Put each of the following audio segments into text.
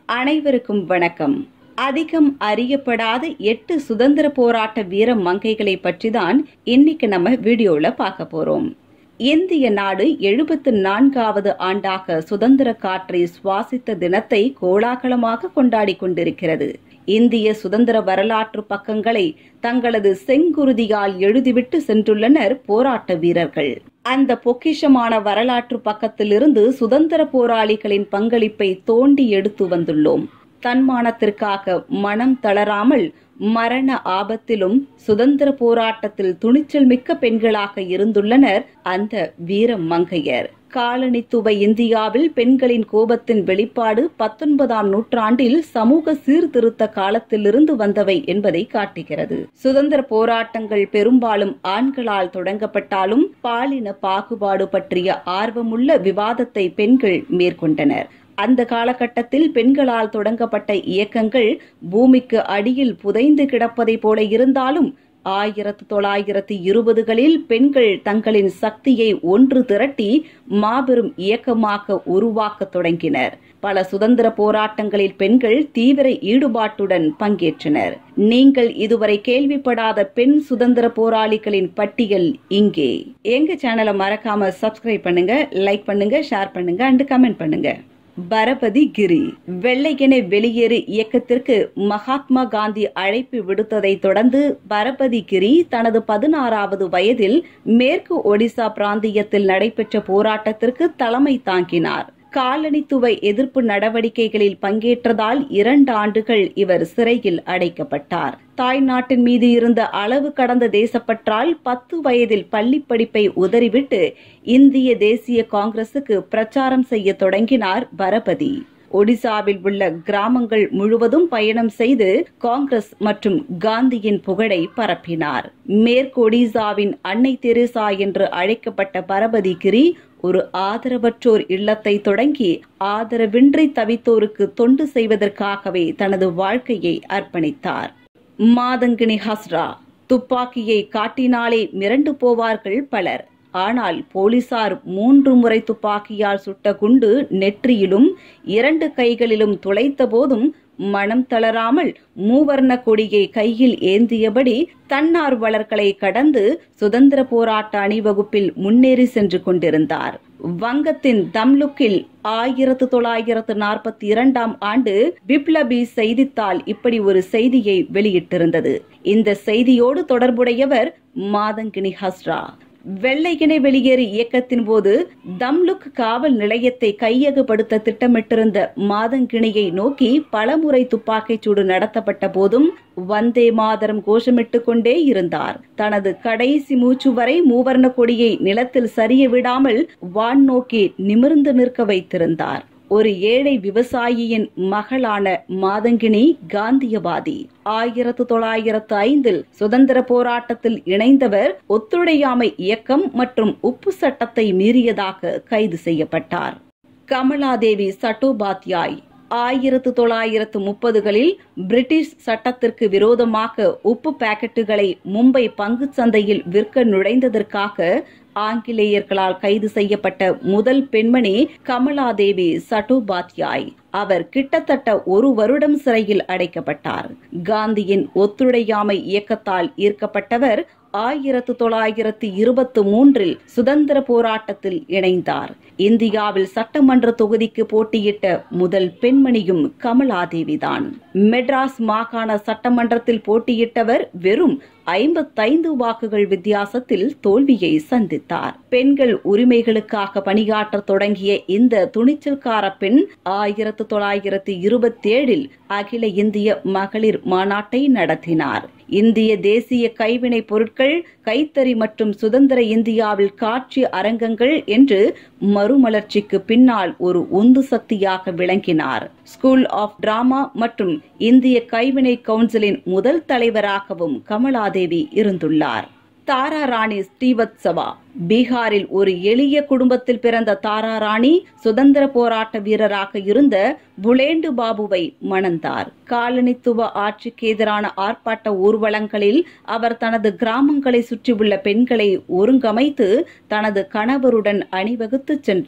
அனைவருக்கும் வணக்கம் அதிகம் அறியப்படாத எட்டு சுதந்திர போராட்ட வீர மங்கைகளை பற்றி தான் இன்னைக்கு நம்ம வீடியோல பார்க்க போறோம் இந்திய நாடு எழுபத்து நான்காவது ஆண்டாக சுதந்திர காற்றை சுவாசித்த தினத்தை கோலாகலமாக கொண்டாடி கொண்டிருக்கிறது இந்திய சுதந்திர வரலாற்று பக்கங்களை தங்களது செங்குருதியால் எழுதிவிட்டு சென்றுள்ளனர் போராட்ட வீரர்கள் அந்த பொக்கிஷமான வரலாற்று பக்கத்திலிருந்து சுதந்திர போராளிகளின் பங்களிப்பை தோண்டி எடுத்து வந்துள்ளோம் தன்மானத்திற்காக மனம் தளராமல் மரண ஆபத்திலும் சுதந்திர போராட்டத்தில் துணிச்சல் மிக்க பெண்களாக இருந்துள்ளனர் அந்த வீர மங்கையர் காலனித்துவ இந்தியாவில் பெண்களின் கோபத்தின் வெளிப்பாடு பத்தொன்பதாம் நூற்றாண்டில் சமூக சீர்திருத்த காலத்திலிருந்து வந்தவை என்பதை காட்டுகிறது சுதந்திர போராட்டங்கள் பெரும்பாலும் ஆண்களால் தொடங்கப்பட்டாலும் பாலின பாகுபாடு பற்றிய ஆர்வமுள்ள விவாதத்தை பெண்கள் மேற்கொண்டனர் அந்த காலகட்டத்தில் பெண்களால் தொடங்கப்பட்ட இயக்கங்கள் பூமிக்கு அடியில் புதைந்து கிடப்பதை போல இருந்தாலும் ஆயிரத்து தொள்ளாயிரத்து இருபதுகளில் பெண்கள் தங்களின் சக்தியை ஒன்று திரட்டி மாபெரும் இயக்கமாக உருவாக்க தொடங்கினர் பல சுதந்திர போராட்டங்களில் பெண்கள் தீவிர ஈடுபாட்டுடன் பங்கேற்றனர் நீங்கள் இதுவரை கேள்விப்படாத பெண் சுதந்திர போராளிகளின் பட்டியல் இங்கே எங்க சேனலை மறக்காம சப்ஸ்கிரைப் பண்ணுங்க லைக் பண்ணுங்க ஷேர் பண்ணுங்க அண்ட் கமெண்ட் பண்ணுங்க பரபதி கிரி வெள்ளையனே வெளியேறு இயக்கத்திற்கு மகாத்மா காந்தி அழைப்பு விடுத்ததை தொடர்ந்து பரபதி கிரி தனது பதினாறாவது வயதில் மேற்கு ஒடிசா பிராந்தியத்தில் நடைபெற்ற போராட்டத்திற்கு தலைமை தாங்கினார் காலனித்துவ எதிர்ப்பு நடவடிக்கைகளில் பங்கேற்றதால் இரண்டு ஆண்டுகள் இவர் சிறையில் அடைக்கப்பட்டார் தாய் நாட்டின் மீது இருந்த அளவு கடந்த தேசப்பற்றால் பத்து வயதில் பள்ளி படிப்பை உதறிவிட்டு இந்திய தேசிய காங்கிரசுக்கு பிரச்சாரம் செய்ய தொடங்கினார் பரபதி ஒடிசாவில் உள்ள கிராமங்கள் முழுவதும் பயணம் செய்து காங்கிரஸ் மற்றும் காந்தியின் புகழை பரப்பினார் மேற்கு ஒடிசாவின் அன்னை தெரேசா என்று அழைக்கப்பட்ட பரபதி கிரி ஒரு ஆதரவற்றோர் இல்லத்தை தொடங்கி ஆதரவின்றி தவித்தோருக்கு தொண்டு செய்வதற்காகவே தனது வாழ்க்கையை அர்ப்பணித்தார் மாதங்கினி ஹஸ்ரா துப்பாக்கியை காட்டினாலே மிரண்டு போவார்கள் பலர் ஆனால் போலீசார் மூன்று முறை துப்பாக்கியால் சுட்ட குண்டு நெற்றியிலும் இரண்டு கைகளிலும் துளைத்த போதும் மனம் தளராமல் மூவர்ண கொடியை கையில் ஏந்தியபடி தன்னார்வலர்களை கடந்து சுதந்திர போராட்ட அணிவகுப்பில் முன்னேறி சென்று கொண்டிருந்தார் வங்கத்தின் தம்லுக்கில் ஆயிரத்து தொள்ளாயிரத்து நாற்பத்தி இரண்டாம் ஆண்டு பிப்லபி செய்தித்தாள் இப்படி ஒரு செய்தியை வெளியிட்டிருந்தது இந்த செய்தியோடு தொடர்புடையவர் மாதங்கினி ஹஸ்ரா வெள்ளையினை வெளியேறு இயக்கத்தின் போது தம்லுக் காவல் நிலையத்தை கையகப்படுத்த திட்டமிட்டிருந்த மாதங்கிணியை நோக்கி பலமுறை துப்பாக்கிச் சூடு நடத்தப்பட்ட போதும் வந்தே மாதரம் கோஷமிட்டுக் கொண்டே இருந்தார் தனது கடைசி மூச்சு வரை மூவர்ண கொடியை நிலத்தில் சரிய விடாமல் வான் நோக்கி நிமிர்ந்து நிற்க வைத்திருந்தார் ஒரு ஏழை விவசாயியின் மகளான மாதங்கினி காந்தியவாதி ஆயிரத்து தொள்ளாயிரத்து ஐந்தில் சுதந்திர போராட்டத்தில் இணைந்தவர் ஒத்துழையாமை இயக்கம் மற்றும் உப்பு சட்டத்தை மீறியதாக கைது செய்யப்பட்டார் கமலாதேவி சட்டோபாத்யாய் ஆயிரத்து தொள்ளாயிரத்து முப்பதுகளில் பிரிட்டிஷ் சட்டத்திற்கு விரோதமாக உப்பு பாக்கெட்டுகளை மும்பை பங்கு சந்தையில் விற்க நுழைந்ததற்காக ஆங்கிலேயர்களால் கைது செய்யப்பட்ட முதல் பெண்மணி கமலாதேவி சட்டோபாத்யாய் அவர் கிட்டத்தட்ட ஒரு வருடம் சிறையில் அடைக்கப்பட்டார் காந்தியின் ஒத்துழையாமை இயக்கத்தால் ஈர்க்கப்பட்டவர் ஆயிரத்து தொள்ளாயிரத்து இருபத்தி மூன்றில் சுதந்திர போராட்டத்தில் இணைந்தார் இந்தியாவில் சட்டமன்ற தொகுதிக்கு போட்டியிட்ட முதல் பெண்மணியும் கமலாதேவிதான் மெட்ராஸ் மாகாண சட்டமன்றத்தில் போட்டியிட்டவர் வெறும் ஐம்பத்தைந்து வாக்குகள் வித்தியாசத்தில் தோல்வியை சந்தித்தார் பெண்கள் உரிமைகளுக்காக பணியாற்ற தொடங்கிய இந்த துணிச்சல்கார பெண் ஆயிரத்து தொள்ளாயிரத்து இருபத்தி ஏழில் அகில இந்திய மகளிர் மாநாட்டை நடத்தினார் இந்திய தேசிய கைவினை பொருட்கள் கைத்தறி மற்றும் சுதந்திர இந்தியாவில் காட்சி அரங்கங்கள் என்று மறுமலர்ச்சிக்கு பின்னால் ஒரு உந்து சக்தியாக விளங்கினார் ஸ்கூல் ஆஃப் டிராமா மற்றும் இந்திய கைவினை கவுன்சிலின் முதல் தலைவராகவும் கமலாதேவி இருந்துள்ளார் தாரா ராணி ஸ்ரீவத்சவா பீகாரில் ஒரு எளிய குடும்பத்தில் பிறந்த தாரா ராணி சுதந்திர போராட்ட வீரராக இருந்த புலேண்டு பாபுவை மணந்தார் காலனித்துவ ஆட்சிக்கு எதிரான ஆர்ப்பாட்ட ஊர்வலங்களில் அவர் தனது கிராமங்களை சுற்றியுள்ள பெண்களை ஒருங்கமைத்து தனது கணவருடன் அணிவகுத்து சென்றார்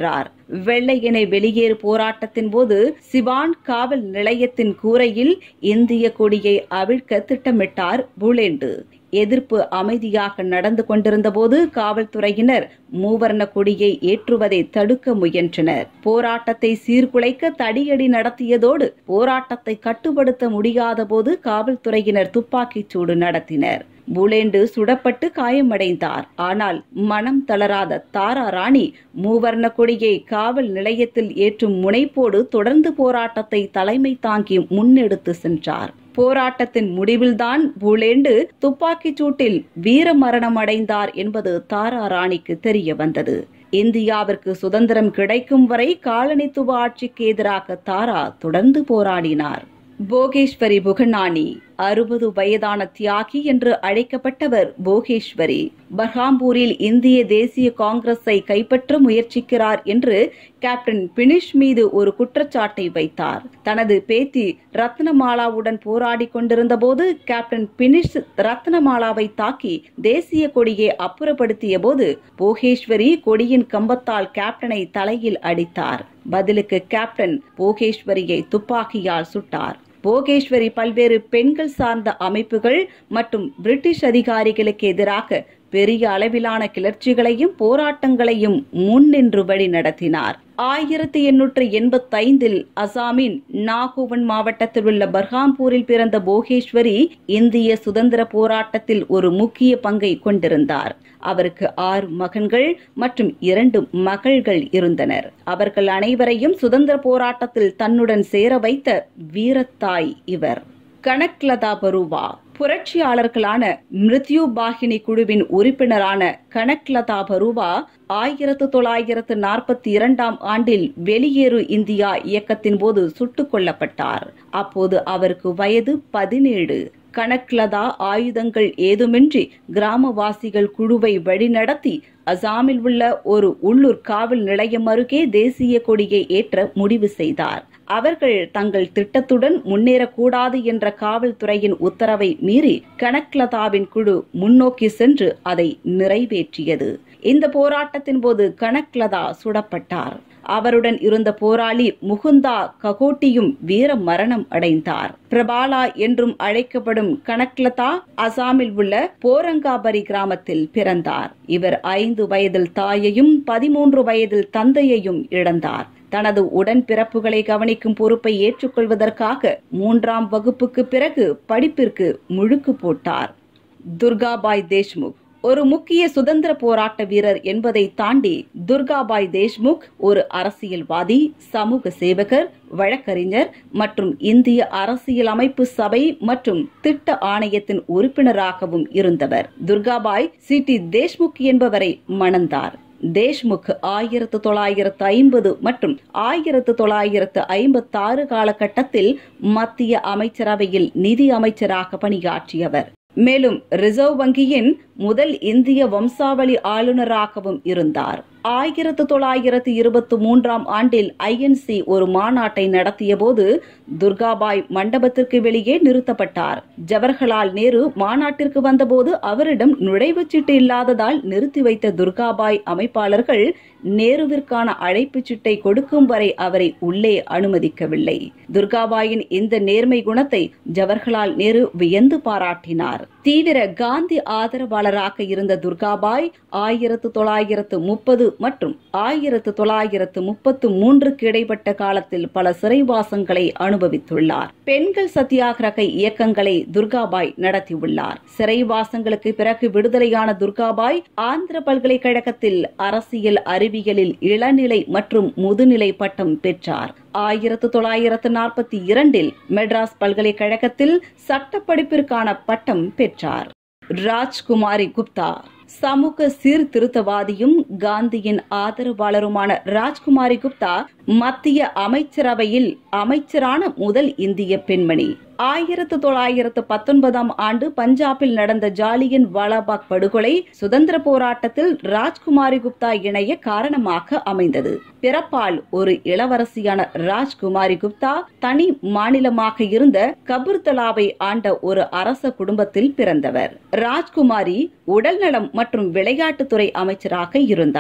வெள்ளையனை வெளியேறு போராட்டத்தின் போது சிவான் காவல் நிலையத்தின் கூரையில் இந்திய கொடியை அவிழ்க்க திட்டமிட்டார் புலேண்டு எதிர்ப்பு அமைதியாக நடந்து கொண்டிருந்த போது காவல்துறையினர் மூவர்ண கொடியை ஏற்றுவதை தடுக்க முயன்றனர் போராட்டத்தை சீர்குலைக்க தடியடி நடத்தியதோடு போராட்டத்தை கட்டுப்படுத்த முடியாத போது காவல்துறையினர் துப்பாக்கிச் சூடு நடத்தினர் புலேண்டு சுடப்பட்டு காயமடைந்தார் ஆனால் மனம் தளராத தாரா ராணி மூவர்ண கொடியை காவல் நிலையத்தில் ஏற்றும் முனைப்போடு தொடர்ந்து போராட்டத்தை தலைமை தாங்கி முன்னெடுத்து சென்றார் போராட்டத்தின் முடிவில்தான் புலேண்டு துப்பாக்கிச் சூட்டில் வீர மரணம் அடைந்தார் என்பது தாரா ராணிக்கு தெரிய வந்தது இந்தியாவிற்கு சுதந்திரம் கிடைக்கும் வரை காலனித்துவ ஆட்சிக்கு எதிராக தாரா தொடர்ந்து போராடினார் போகேஸ்வரி புகனானி அறுபது வயதான தியாகி என்று அழைக்கப்பட்டவர் போகேஸ்வரி பர்ஹாம்பூரில் இந்திய தேசிய காங்கிரஸை கைப்பற்ற முயற்சிக்கிறார் என்று கேப்டன் பினிஷ் மீது ஒரு குற்றச்சாட்டை வைத்தார் தனது பேத்தி ரத்னமாலாவுடன் போராடி கொண்டிருந்த போது கேப்டன் பினிஷ் ரத்னமாலாவை தாக்கி தேசிய கொடியை அப்புறப்படுத்திய போது போகேஸ்வரி கொடியின் கம்பத்தால் கேப்டனை தலையில் அடித்தார் பதிலுக்கு கேப்டன் போகேஸ்வரியை துப்பாக்கியால் சுட்டார் போகேஸ்வரி பல்வேறு பெண்கள் சார்ந்த அமைப்புகள் மற்றும் பிரிட்டிஷ் அதிகாரிகளுக்கு எதிராக பெரிய அளவிலான கிளர்ச்சிகளையும் போராட்டங்களையும் முன்னின்று வழி நடத்தினார் ஆயிரத்தி எண்ணூற்று எண்பத்தைந்தில் அசாமின் நாகோவன் மாவட்டத்தில் உள்ள பர்ஹாம்பூரில் பிறந்த போகேஸ்வரி இந்திய சுதந்திர போராட்டத்தில் ஒரு முக்கிய பங்கை கொண்டிருந்தார் அவருக்கு ஆறு மகன்கள் மற்றும் இரண்டு மகள்கள் இருந்தனர் அவர்கள் அனைவரையும் சுதந்திர போராட்டத்தில் தன்னுடன் சேர வைத்த வீரத்தாய் இவர் கனக்லதா பருவா புரட்சியாளர்களான மிருத்யு பாகினி குழுவின் உறுப்பினரான கனக்லதா பருவா ஆயிரத்து தொள்ளாயிரத்து நாற்பத்தி இரண்டாம் ஆண்டில் வெளியேறு இந்தியா இயக்கத்தின் போது சுட்டுக் கொல்லப்பட்டார் அப்போது அவருக்கு வயது பதினேழு கனக்லதா ஆயுதங்கள் ஏதுமின்றி கிராமவாசிகள் குழுவை வழிநடத்தி அசாமில் உள்ள ஒரு உள்ளூர் காவல் நிலையம் அருகே தேசிய கொடியை ஏற்ற முடிவு செய்தார் அவர்கள் தங்கள் திட்டத்துடன் முன்னேறக்கூடாது என்ற காவல்துறையின் உத்தரவை மீறி கனக்லதாவின் குழு முன்னோக்கி சென்று அதை நிறைவேற்றியது இந்த போராட்டத்தின் போது கனக்லதா சுடப்பட்டார் அவருடன் இருந்த போராளி முகுந்தா ககோட்டியும் வீர மரணம் அடைந்தார் பிரபாலா என்றும் அழைக்கப்படும் கனக்லதா அசாமில் உள்ள போரங்காபரி கிராமத்தில் பிறந்தார் இவர் ஐந்து வயதில் தாயையும் பதிமூன்று வயதில் தந்தையையும் இழந்தார் தனது உடன்பிறப்புகளை கவனிக்கும் பொறுப்பை ஏற்றுக்கொள்வதற்காக மூன்றாம் வகுப்புக்கு பிறகு படிப்பிற்கு முழுக்கு போட்டார் துர்காபாய் தேஷ்முக் ஒரு முக்கிய சுதந்திர போராட்ட வீரர் என்பதை தாண்டி துர்காபாய் தேஷ்முக் ஒரு அரசியல்வாதி சமூக சேவகர் வழக்கறிஞர் மற்றும் இந்திய அரசியல் அமைப்பு சபை மற்றும் திட்ட ஆணையத்தின் உறுப்பினராகவும் இருந்தவர் துர்காபாய் சி டி தேஷ்முக் என்பவரை மணந்தார் தேஷ்முக் ஆயிரத்து தொள்ளாயிரத்து ஐம்பது மற்றும் ஆயிரத்து தொள்ளாயிரத்து ஐம்பத்தாறு காலகட்டத்தில் மத்திய அமைச்சரவையில் நிதி அமைச்சராக பணியாற்றியவர் மேலும் ரிசர்வ் வங்கியின் முதல் இந்திய வம்சாவளி ஆளுநராகவும் இருந்தார் ஆயிரத்து தொள்ளாயிரத்து இருபத்தி மூன்றாம் ஆண்டில் ஐஎன்சி ஒரு மாநாட்டை நடத்திய போது துர்காபாய் மண்டபத்திற்கு வெளியே நிறுத்தப்பட்டார் ஜவஹர்லால் நேரு மாநாட்டிற்கு வந்தபோது அவரிடம் நுழைவுச் சீட்டு இல்லாததால் நிறுத்தி வைத்த துர்காபாய் அமைப்பாளர்கள் நேருவிற்கான அழைப்புச் சீட்டை கொடுக்கும் வரை அவரை உள்ளே அனுமதிக்கவில்லை துர்காபாயின் இந்த நேர்மை குணத்தை ஜவஹர்லால் நேரு வியந்து பாராட்டினார் தீவிர காந்தி ஆதரவாளராக இருந்த துர்காபாய் ஆயிரத்து தொள்ளாயிரத்து முப்பது மற்றும் ஆயிரத்து தொள்ளாயிரத்து முப்பத்து மூன்றுக்கு இடைப்பட்ட காலத்தில் பல சிறைவாசங்களை அனுபவித்துள்ளார் பெண்கள் சத்தியாகிரக இயக்கங்களை துர்காபாய் நடத்தியுள்ளார் சிறைவாசங்களுக்கு பிறகு விடுதலையான துர்காபாய் ஆந்திர பல்கலைக்கழகத்தில் அரசியல் அறிவியலில் இளநிலை மற்றும் முதுநிலை பட்டம் பெற்றார் ஆயிரத்து தொள்ளாயிரத்து நாற்பத்தி இரண்டில் மெட்ராஸ் பல்கலைக்கழகத்தில் சட்டப்படிப்பிற்கான பட்டம் பெற்றார் ராஜ்குமாரி குப்தா சமூக சீர்திருத்தவாதியும் காந்தியின் ஆதரவாளருமான ராஜ்குமாரி குப்தா மத்திய அமைச்சரவையில் அமைச்சரான முதல் இந்திய பெண்மணி ஆயிரத்து தொள்ளாயிரத்து பத்தொன்பதாம் ஆண்டு பஞ்சாபில் நடந்த ஜாலியன் வாலாபாக் படுகொலை சுதந்திர போராட்டத்தில் ராஜ்குமாரி குப்தா இணைய காரணமாக அமைந்தது பிறப்பால் ஒரு இளவரசியான ராஜ்குமாரி குப்தா தனி மாநிலமாக இருந்த கபூர்தலாவை ஆண்ட ஒரு அரச குடும்பத்தில் பிறந்தவர் ராஜ்குமாரி உடல்நலம் மற்றும் விளையாட்டுத்துறை அமைச்சராக இருந்தார்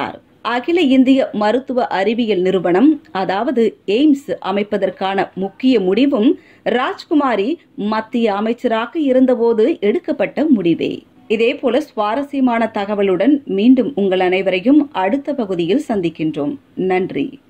அகில இந்திய மருத்துவ அறிவியல் நிறுவனம் அதாவது எய்ம்ஸ் அமைப்பதற்கான முக்கிய முடிவும் ராஜ்குமாரி மத்திய அமைச்சராக இருந்தபோது எடுக்கப்பட்ட முடிவே இதேபோல சுவாரஸ்யமான தகவலுடன் மீண்டும் உங்கள் அனைவரையும் அடுத்த பகுதியில் சந்திக்கின்றோம் நன்றி